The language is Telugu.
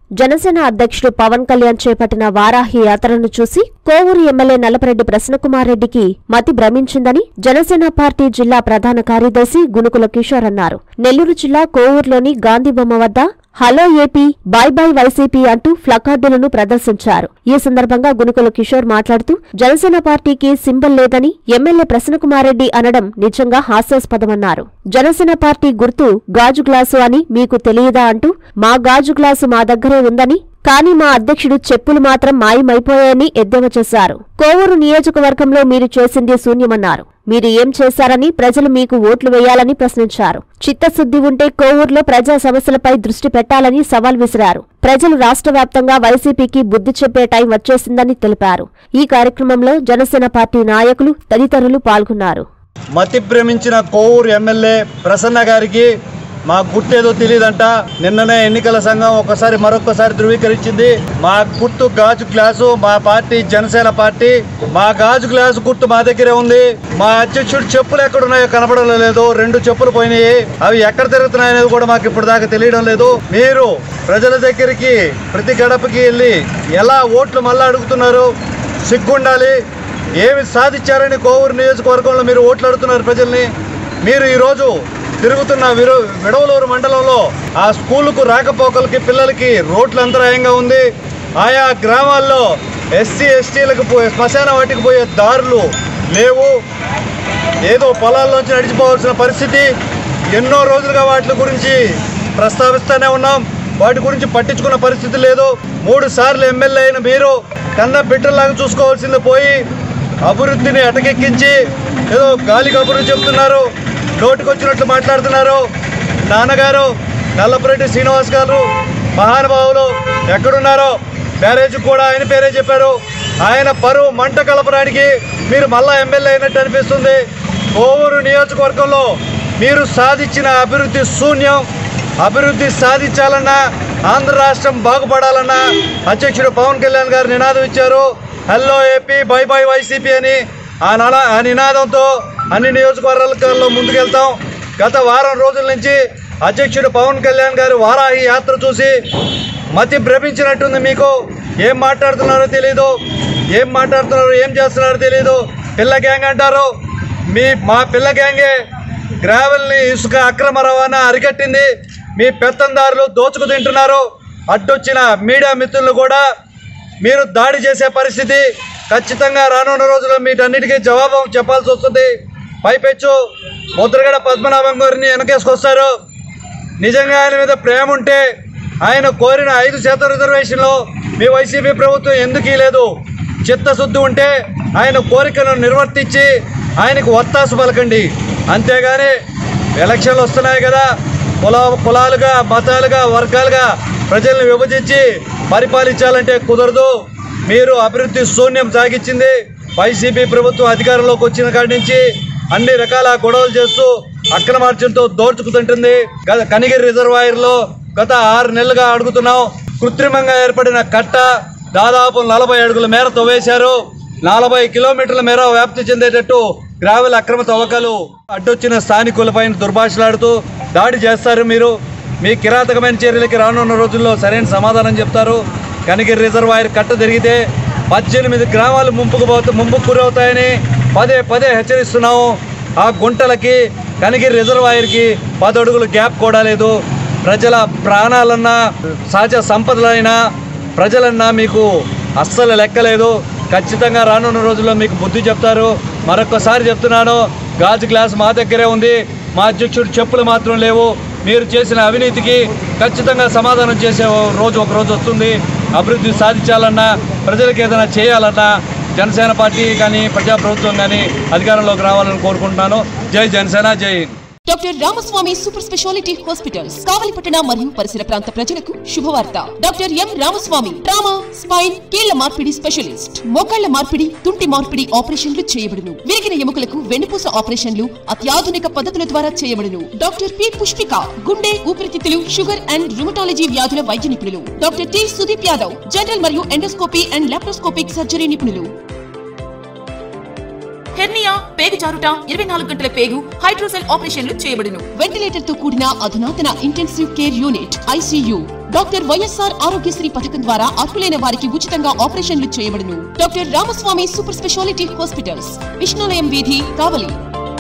జనసేన అధ్యక్షుడు పవన్ కళ్యాణ్ చేపట్టిన వారాహి యాత్రను చూసి కోవూరు ఎమ్మెల్యే నల్లపరెడ్డి ప్రసన్నకుమార్ రెడ్డికి మతి భ్రమించిందని జనసేన పార్టీ జిల్లా ప్రధాన కార్యదర్శి గునుకుల కిషోర్ అన్నారు నెల్లూరు జిల్లా కోవూరులోని గాంధీబొమ్మ వద్ద hello AP bye bye YCP అంటూ ప్లకార్డులను ప్రదర్శించారు ఈ సందర్భంగా గునుకుల కిషోర్ మాట్లాడుతూ జనసేన పార్టీకి సింబల్ లేదని ఎమ్మెల్యే ప్రసన్నకుమారెడ్డి అనడం నిజంగా హాస్యాస్పదమన్నారు జనసేన పార్టీ గుర్తు గాజు గ్లాసు అని మీకు తెలియదా అంటూ మా గాజు గ్లాసు మా దగ్గరే ఉందని కానీ మా అధ్యక్షుడు చెప్పులు మాత్రం మాయమైపోయాయని ఎద్దేవా చేశారు కోవూరు నియోజకవర్గంలో మీరు చేసింది శూన్యమన్నారు మీరు ఏం చేశారని ప్రజలు మీకు ఓట్లు వేయాలని ప్రశ్నించారు చిత్తశుద్ధి ఉంటే కోవూరులో ప్రజా సమస్యలపై దృష్టి పెట్టాలని సవాల్ విసిరారు ప్రజలు రాష్ట్ర వ్యాప్తంగా వైసీపీకి బుద్ధి చెప్పే టైం వచ్చేసిందని తెలిపారు ఈ కార్యక్రమంలో జనసేన పార్టీ నాయకులు తదితరులు పాల్గొన్నారు మతి భ్రమించిన కోవూరు ఎమ్మెల్యే ప్రసన్న గారికి మా గుర్తేదో తెలియదంట నిన్ననే ఎన్నికల సంఘం ఒకసారి మరొకసారి ధృవీకరించింది మా గుర్తు గాజు గ్లాసు మా పార్టీ జనసేన పార్టీ మా గాజు గ్లాసు గుర్తు మా దగ్గరే ఉంది మా అధ్యక్షుడు చెప్పులు ఎక్కడున్నాయో కనపడడం లేదు రెండు చెప్పులు పోయినాయి అవి ఎక్కడ తిరుగుతున్నాయి అనేది కూడా మాకు ఇప్పుడు దాకా తెలియడం లేదు మీరు ప్రజల దగ్గరికి ప్రతి గడపకి వెళ్ళి ఎలా ఓట్లు మళ్ళా అడుగుతున్నారు సిగ్గుండాలి ఏమి సాధించారని కోవూరు నియోజకవర్గంలో మీరు ఓట్లు అడుగుతున్నారు ప్రజల్ని మీరు ఈరోజు తిరుగుతున్న విరు విడవలూరు మండలంలో ఆ స్కూలుకు రాకపోకలకి పిల్లలకి రోడ్లు అంతరాయంగా ఉంది ఆయా గ్రామాల్లో ఎస్సీ ఎస్టీలకు పోయే శ్మశాన వాటికి పోయే దారులు లేవు ఏదో పొలాల్లోంచి నడిచిపోవాల్సిన పరిస్థితి ఎన్నో రోజులుగా వాటి గురించి ప్రస్తావిస్తూనే ఉన్నాం వాటి గురించి పట్టించుకున్న పరిస్థితి లేదు మూడు సార్లు ఎమ్మెల్యే అయిన మీరు కన్న బిడ్డలాగా చూసుకోవాల్సింది పోయి అభివృద్ధిని అటకెక్కించి ఏదో గాలి కబుర్లు చెప్తున్నారు నోటికొచ్చినట్లు మాట్లాడుతున్నారు నాన్నగారు నల్లపురెడ్డి శ్రీనివాస్ గారు మహానుభావులు ఎక్కడున్నారో బ్యారేజ్ కూడా ఆయన పేరే చెప్పారు ఆయన పరువు మంట కలపడానికి మీరు మళ్ళా ఎమ్మెల్యే అయినట్టు అనిపిస్తుంది కోవూరు నియోజకవర్గంలో మీరు సాధించిన అభివృద్ధి శూన్యం అభివృద్ధి సాధించాలన్నా ఆంధ్ర రాష్ట్రం బాగుపడాలన్నా అధ్యక్షుడు పవన్ కళ్యాణ్ గారు నినాదం ఇచ్చారు hello AP bye bye YCP అని ఆ నడా ఆ నినాదంతో అన్ని నియోజకవర్గాల్లో ముందుకెళ్తాం గత వారం రోజుల నుంచి అధ్యక్షుడు పవన్ కళ్యాణ్ గారు వారాహి యాత్ర చూసి మతి భ్రమించినట్టుంది మీకు ఏం మాట్లాడుతున్నారో తెలీదు ఏం మాట్లాడుతున్నారో ఏం చేస్తున్నారో తెలీదు పిల్ల గ్యాంగ్ అంటారు మీ మా పిల్ల గ్యాంగే గ్రావెల్ని ఇసుక అక్రమ రవాణా అరికట్టింది మీ పెత్తందారులు దోచుకు తింటున్నారు అడ్డొచ్చిన మీడియా మిత్రులు కూడా మీరు దాడి చేసే పరిస్థితి ఖచ్చితంగా రానున్న రోజుల్లో వీటన్నిటికీ జవాబు చెప్పాల్సి వస్తుంది పైపెచ్చు ముద్రగడ పద్మనాభం గారిని వెనకేసుకొస్తారు నిజంగా ఆయన మీద ప్రేమ ఉంటే ఆయన కోరిన ఐదు శాతం రిజర్వేషన్లో మీ వైసీపీ ప్రభుత్వం ఎందుకు లేదు చిత్తశుద్ధి ఉంటే ఆయన కోరికను నిర్వర్తించి ఆయనకు ఒత్తాసు పలకండి అంతేగాని ఎలక్షన్లు వస్తున్నాయి కదా కుల కులాలుగా మతాలుగా వర్గాలుగా ప్రజల్ని విభజించి పరిపాలించాలంటే కుదరదు మీరు అభివృద్ధి శూన్యం సాగించింది వైసీపీ ప్రభుత్వం అధికారంలోకి వచ్చిన కాడి నుంచి అన్ని రకాల గొడవలు చేస్తూ అక్రమార్జనతో దోచుకుతుంటుంది గత కనిగిరి రిజర్వాయర్లో గత ఆరు నెలలుగా అడుగుతున్నాం కృత్రిమంగా ఏర్పడిన కట్ట దాదాపు నలభై అడుగుల మేర తవ్వేశారు నలభై కిలోమీటర్ల మేర వ్యాప్తి చెందేటట్టు గ్రావెల్ అక్రమ తవ్వకాలు అడ్డొచ్చిన స్థానికులపైన దుర్భాషలాడుతూ దాడి చేస్తారు మీరు మీ కిరాతకమైన చర్యలకి రానున్న రోజుల్లో సరైన సమాధానం చెప్తారు కనిగిరి రిజర్వాయర్ కట్ట జరిగితే పద్దెనిమిది గ్రామాలు ముంపుకు పోతూ ముంపుకు గురవుతాయని పదే పదే హెచ్చరిస్తున్నాము ఆ గుంటలకి కనిగిరి రిజర్వాయర్కి పది అడుగులు గ్యాప్ కూడా లేదు ప్రజల ప్రాణాలన్నా సహజ సంపదలైనా ప్రజలన్నా మీకు అస్సలు లెక్కలేదు ఖచ్చితంగా రానున్న రోజుల్లో మీకు బుద్ధి చెప్తారు మరొకసారి చెప్తున్నాను గాజు గ్లాస్ మా దగ్గరే ఉంది మా అధ్యక్షుడు చెప్పులు మాత్రం లేవు మీరు చేసిన అవినీతికి ఖచ్చితంగా సమాధానం చేసే రోజు ఒక రోజు వస్తుంది అభివృద్ధి సాధించాలన్నా ప్రజలకు ఏదైనా చేయాలన్నా జనసేన పార్టీ కానీ ప్రజాప్రభుత్వం కానీ అధికారంలోకి రావాలని కోరుకుంటున్నాను జై జనసేన జై Hind doctor Ramaswamy super speciality hospitals కావలిపట్టణ మరియు పరిసర ప్రాంత ప్రజలకు శుభవార్త doctor M Ramaswamy trauma spine కీళ్ల మార్పిడి స్పెషలిస్ట్ మోకాళ్ల మార్పిడి తుంటి మార్పిడి ఆపరేషన్లు చేయబడును విరిగిన ఎముకలకు వెన్నుపూస ఆపరేషన్లు అత్యాధునిక పద్ధతుల ద్వారా చేయబడును డాక్టర్ పి పుష్పిక గుండె ఊపిరితిత్తులు షుగర్ అండ్ రుమటాలజీ వ్యాధుల వైద్య నిపుణులు doctor T Sudeep Yadav general మరియు ఎండోస్కోపీ అండ్ లాప్రోస్కోపిక్ సర్జరీ నిపుణులు హెర్నియా పేగు జారుట ఇరవై నాలుగు గంటల పేగు హైడ్రోసెల్ ఆపరేషన్లు చేయబడును వెంటిలేటర్ తో కూడిన అధునాతన intensive care unit ICU doctor YSR Aarogyasri పథకం ద్వారా అర్హులైన వారికి ఉచితంగా ఆపరేషన్లు చేయబడును doctor Ramaswamy super speciality hospitals Vishnulayam వీధి కావలి